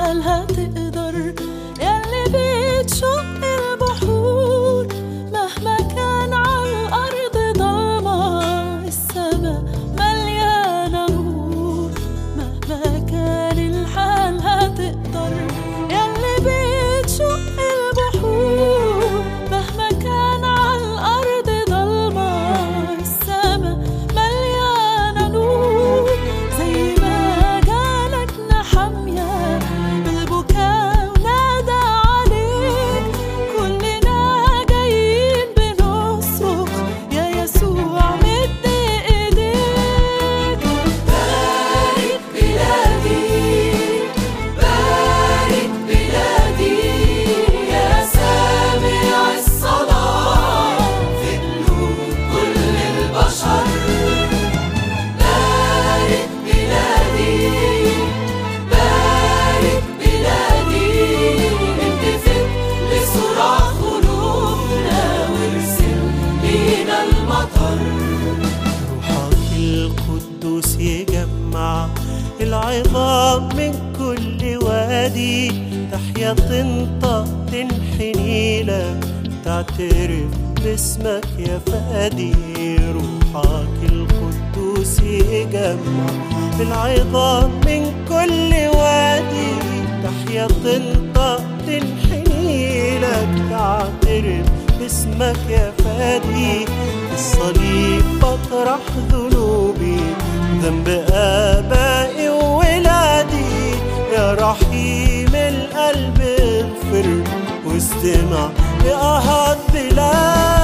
الحال هتقدر ياللي بتشق البحور مهما كان على الأرض ضلمة السما مليانة نور مهما كان الحال هتقدر ياللي بتشق البحور مهما كان على الأرض ضلمة السما مليانة نور زي ما جالك نحمية بالبكاء ونادى عليك كلنا جايين بنصرخ يا يسوع مد ايديك بارك بلادي بارك بلادي يا سامع الصلاة في قلوب كل البشر بارك بلادي بارك بلادي التفت لصراخ قلوبنا وارسل بينا المطر روحك القدوس يجمع العظام من كل وادي تحيا تنطق تنحني لك تعترف باسمك يا فادي روحك القدوس يجمع العظام من كل وادي تحيا تنطق تنحني لك تعترف باسمك يا فادي الصليب بطرح ذنوبي ذنب آبائي وولادي يا رحيم القلب اغفر واستمع لآهات بلادي